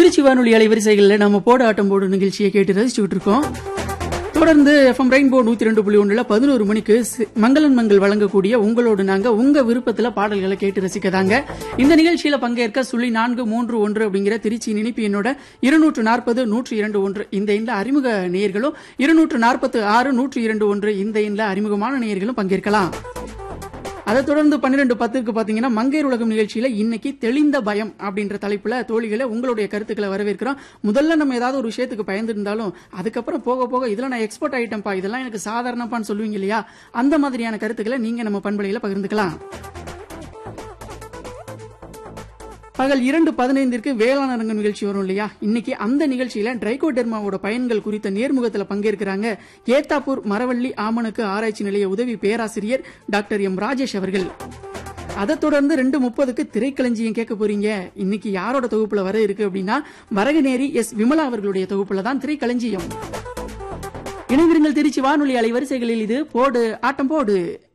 திருச்சி வானொலி அலைவரிசைகளில் நம்ம போட ஆட்டம் போடு நிகழ்ச்சியை கேட்டு ரசிச்சுக்கிட்டு இருக்கோம் தொடர்ந்து எஃப்எம் ரெயின்போ நூத்தி ரெண்டு புள்ளி ஒண்ணுல பதினோரு மணிக்கு சி- மங்களன் மங்கள் வழங்கக்கூடிய உங்களோடு நாங்க உங்க விருப்பத்துல பாடல்களை கேட்டு ரசிக்கதாங்க இந்த நிகழ்ச்சியில பங்கேற்க சுழி நான்கு மூன்று ஒன்று அப்படிங்கிற திருச்சி நினைப்பு என்னோட இருநூற்று நாற்பது நூற்றி இரண்டு ஒன்று இந்த எண்ணில் அறிமுக நேயர்களும் இருநூற்று நாற்பத்து ஆறு நூற்றி இரண்டு ஒன்று இந்த எண்ணில் அறிமுகமான நேயர்களும் பங்கேற்கலாம் அதைத் தொடர்ந்து பன்னிரெண்டு பத்துக்கு பாத்தீங்கன்னா மங்கையர் உலகம் நிகழ்ச்சியில இன்னைக்கு தெளிந்த பயம் அப்படின்ற தலைப்புல தோழிகளை உங்களுடைய கருத்துக்களை வரவேற்கிறோம் முதல்ல நம்ம ஏதாவது ஒரு விஷயத்துக்கு பயந்துருந்தாலும் அதுக்கப்புறம் போக போக இதெல்லாம் நான் எக்ஸ்போர்ட் ஆயிட்டேன்ப்பா இதெல்லாம் எனக்கு சாதாரணப்பான்னு சொல்லுவீங்க இல்லையா அந்த மாதிரியான கருத்துக்களை நீங்க நம்ம பண்பலையில பகிர்ந்துக்கலாம் பகல் இரண்டு பதினைந்திற்கு வேளாண் அரங்கு நிகழ்ச்சி வரும் இல்லையா இன்னைக்கு அந்த நிகழ்ச்சியில ட்ரைகோடெர்மாவோட பயன்கள் குறித்த நேர்முகத்துல பங்கேற்கிறாங்க ஏத்தாப்பூர் மரவள்ளி ஆமணக்கு ஆராய்ச்சி நிலைய உதவி பேராசிரியர் டாக்டர் எம் ராஜேஷ் அவர்கள் அதைத் தொடர்ந்து ரெண்டு முப்பதுக்கு திரைக்களஞ்சியம் கேட்க போறீங்க இன்னைக்கு யாரோட தொகுப்புல வர இருக்கு அப்படின்னா வரகநேரி எஸ் விமலா அவர்களுடைய தொகுப்புல தான் திரைக்களஞ்சியம் இணைந்திருங்கள் திருச்சி வானொலி அலைவரிசைகளில் இது போடு ஆட்டம் போடு